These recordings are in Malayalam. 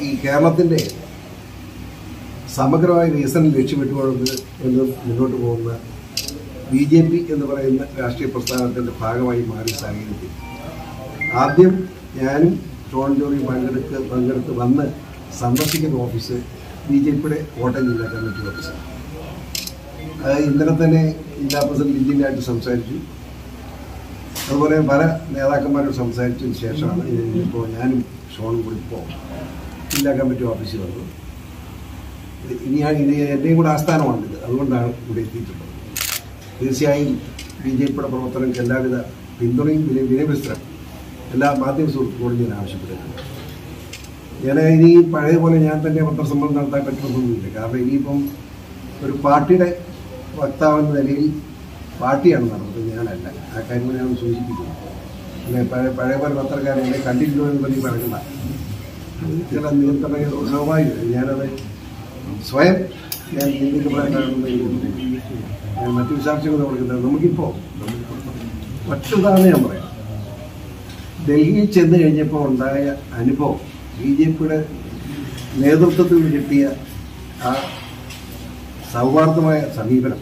ഈ കേരളത്തിന്റെ സമഗ്രമായ വികസനം ലക്ഷ്യമിട്ടുകൊണ്ട് എന്ന് മുന്നോട്ട് പോകുന്ന ബി ജെ പി എന്ന് പറയുന്ന രാഷ്ട്രീയ പ്രസ്ഥാനത്തിന്റെ ഭാഗമായി മാറിയ സാഹചര്യത്തിൽ ആദ്യം ഞാനും ഷോൺ ജോറിയും പങ്കെടുത്ത് പങ്കെടുത്ത് വന്ന് സന്ദർശിക്കുന്ന ഓഫീസ് ബി ജെ പിയുടെ കോട്ടയം ജില്ലാ കമ്മിറ്റി ഓഫീസാണ് അത് ഇന്നലെ തന്നെ ജില്ലാ പ്രസിഡന്റ് ലിജിനായിട്ട് സംസാരിച്ചു അതുപോലെ പല നേതാക്കന്മാരോട് സംസാരിച്ചതിന് ശേഷമാണ് ഇപ്പോൾ ഞാനും ഷോണും കൂടി ഇപ്പോൾ ജില്ലാ കമ്മിറ്റി ഓഫീസിൽ വന്നത് ഇനി ഞാൻ ഇനി എൻ്റെയും കൂടെ ആസ്ഥാനമാണിത് അതുകൊണ്ടാണ് ഇവിടെ എത്തിയിട്ടുള്ളത് തീർച്ചയായും ബി ജെ പിയുടെ പ്രവർത്തനങ്ങൾക്ക് എല്ലാവിധ പിന്തുണയും വിനയ വിനയപുസ്തരം എല്ലാ മാധ്യമ സുഹൃത്തുക്കളോടും ഞാൻ ആവശ്യപ്പെട്ടിട്ടുണ്ട് ഞാൻ ഇനി പഴയ പോലെ ഞാൻ തന്നെ പത്രസമ്മേളനം നടത്താൻ പറ്റുമെന്നൊന്നുമില്ല കാരണം ഇനിയിപ്പം ഒരു പാർട്ടിയുടെ വക്താവെന്ന നിലയിൽ പാർട്ടിയാണ് നടന്നത് ഞാനല്ല ആ കാര്യം ഞാൻ ഒന്ന് സൂചിപ്പിക്കുന്നു പിന്നെ പഴയ പഴയ പോലെ പത്രക്കാരൻ എന്നെ കണ്ടില്ലോ എന്ന് പറഞ്ഞ് പറയണ്ട ചില നിയന്ത്രണങ്ങൾ സ്വാഭാവികം ഞാനത് സ്വയം ഞാൻ നിന്ദിക്കപ്പെടാനാണെന്ന് എനിക്ക് തോന്നുന്നു. ഞാൻ മറ്റു വിശാംശങ്ങൾ കൊടുക്കുന്നത് നമുക്കിപ്പോൾ മറ്റൊന്നാണ് ഞാൻ പറയാം ഡൽഹിയിൽ ചെന്ന് കഴിഞ്ഞപ്പോൾ ഉണ്ടായ അനുഭവം ബി ജെ പിയുടെ നേതൃത്വത്തിൽ നിന്ന് കിട്ടിയ ആ സൗഹാർദ്ദമായ സമീപനം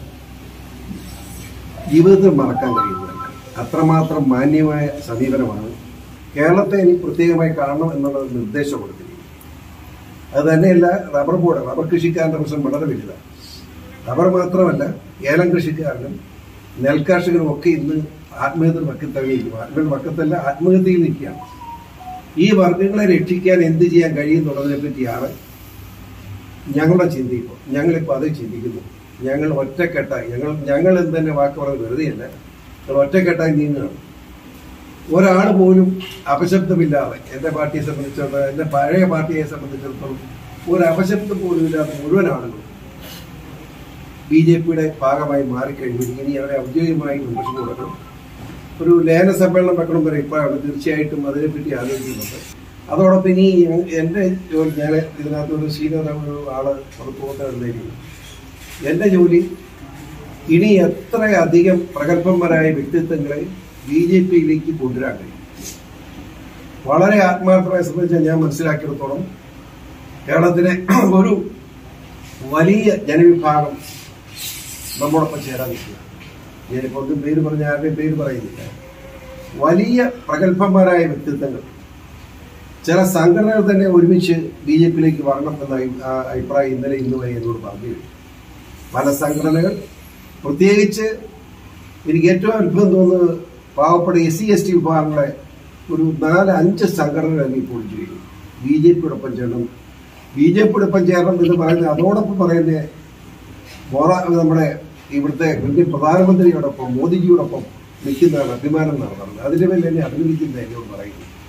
ജീവിതത്തിൽ മറക്കാൻ കഴിയുന്നതല്ല അത്രമാത്രം മാന്യമായ സമീപനമാണ് കേരളത്തെ ഇനി പ്രത്യേകമായി കാണണം എന്നുള്ള ഒരു നിർദ്ദേശം കൊടുത്തിരിക്കുന്നത് അത് തന്നെയല്ല റബ്ബർ ബോർഡ് റബ്ബർ കൃഷിക്കാരന്റെ പ്രശ്നം വളരെ വലുതാണ് റബ്ബർ മാത്രമല്ല ഏലം കൃഷിക്കാരനും നെൽകർഷകനും ഒക്കെ ഇന്ന് ആത്മഹത്യ വക്കത്തള്ളിയിരിക്കും ആത്മഹത്യ വക്കത്തല്ല ആത്മഹത്യയിൽ നിൽക്കുകയാണ് ഈ വർഗങ്ങളെ രക്ഷിക്കാൻ എന്ത് ചെയ്യാൻ കഴിയുന്നുള്ളതിനെ പറ്റിയാണ് ഞങ്ങളുടെ ചിന്ത ഇപ്പോൾ ഞങ്ങളിപ്പോൾ അത് ചിന്തിക്കുന്നു ഞങ്ങൾ ഒറ്റക്കെട്ടായി ഞങ്ങൾ ഞങ്ങൾ എന്ന് തന്നെ വാക്ക് പറഞ്ഞത് വെറുതെയല്ല ഞങ്ങൾ ഒറ്റക്കെട്ടായി നീങ്ങുകയാണ് ഒരാൾ പോലും അപശബ്ദമില്ലാതെ എൻ്റെ പാർട്ടിയെ സംബന്ധിച്ചിടത്തോളം എൻ്റെ പഴയ പാർട്ടിയെ സംബന്ധിച്ചിടത്തോളം ഒരു അപശബ്ദം പോലും ഇല്ലാത്ത മുഴുവൻ ആളുകളും ബി ജെ പിയുടെ ഭാഗമായി മാറിക്കഴിഞ്ഞു ഇനി അവരെ ഔദ്യോഗികമായി മെമ്പർഷിപ്പ് കൊടുക്കണം ഒരു ലേന സമ്മേളനം വെക്കണം വരെ ഇപ്പോഴാണ് തീർച്ചയായിട്ടും അതിനെപ്പറ്റി ആലോചിക്കുന്നുണ്ട് അതോടൊപ്പം ഇനി എൻ്റെ ജോലി ഞാൻ ഇതിനകത്ത് ഒരു സീനിയർ ഒരു ആള് പുറത്തു പോകുന്നതായിരിക്കും എൻ്റെ ജോലി ഇനി എത്രയധികം പ്രഗത്ഭന്മാരായ വ്യക്തിത്വങ്ങളെ ബി ജെ പിയിലേക്ക് കൊണ്ടുവരാൻ കഴിയും വളരെ ആത്മാർത്ഥമായി സംബന്ധിച്ച് ഞാൻ മനസ്സിലാക്കിയിടത്തോളം കേരളത്തിലെ ഒരു വലിയ ജനവിഭാഗം നമ്മോടൊപ്പം ചേരാൻ നിൽക്കുക ഞാനിപ്പോൾ ഒന്നും പേര് പറഞ്ഞ ആരുടെയും പേര് പറയുന്നില്ല വലിയ പ്രഗത്ഭന്മാരായ വ്യക്തിത്വങ്ങൾ ചില സംഘടനകൾ തന്നെ ഒരുമിച്ച് ബി ജെ പിയിലേക്ക് വരണം എന്ന അഭി- ആ അഭിപ്രായം ഇന്നലെ ഇന്നുമായി എന്നോട് പറഞ്ഞു പല സംഘടനകൾ പ്രത്യേകിച്ച് എനിക്ക് ഏറ്റവും അത്ഭുതം തോന്നുന്നത് പാവപ്പെട്ട എസ് സി എസ് ടി വിഭാഗങ്ങളെ ഒരു നാല് അഞ്ച് സംഘടനകൾ ഇപ്പോൾ ചെയ്യും ബി ജെ പിയോടൊപ്പം ചേരണം ബി ജെ പിയോടൊപ്പം ചേരണം എന്ന് പറയുന്നത് അതോടൊപ്പം പറയുന്നത് മോറ- നമ്മുടെ ഇവിടുത്തെ ഇന്ത്യൻ പ്രധാനമന്ത്രിയോടൊപ്പം മോദിജിയോടൊപ്പം നിൽക്കുന്നതാണ് അഭിമാനം എന്നാണ് പറഞ്ഞത് അതിന്റെ പേരിൽ എന്നെ അഭിനന്ദിക്കുന്ന എന്നോട് പറയുന്നു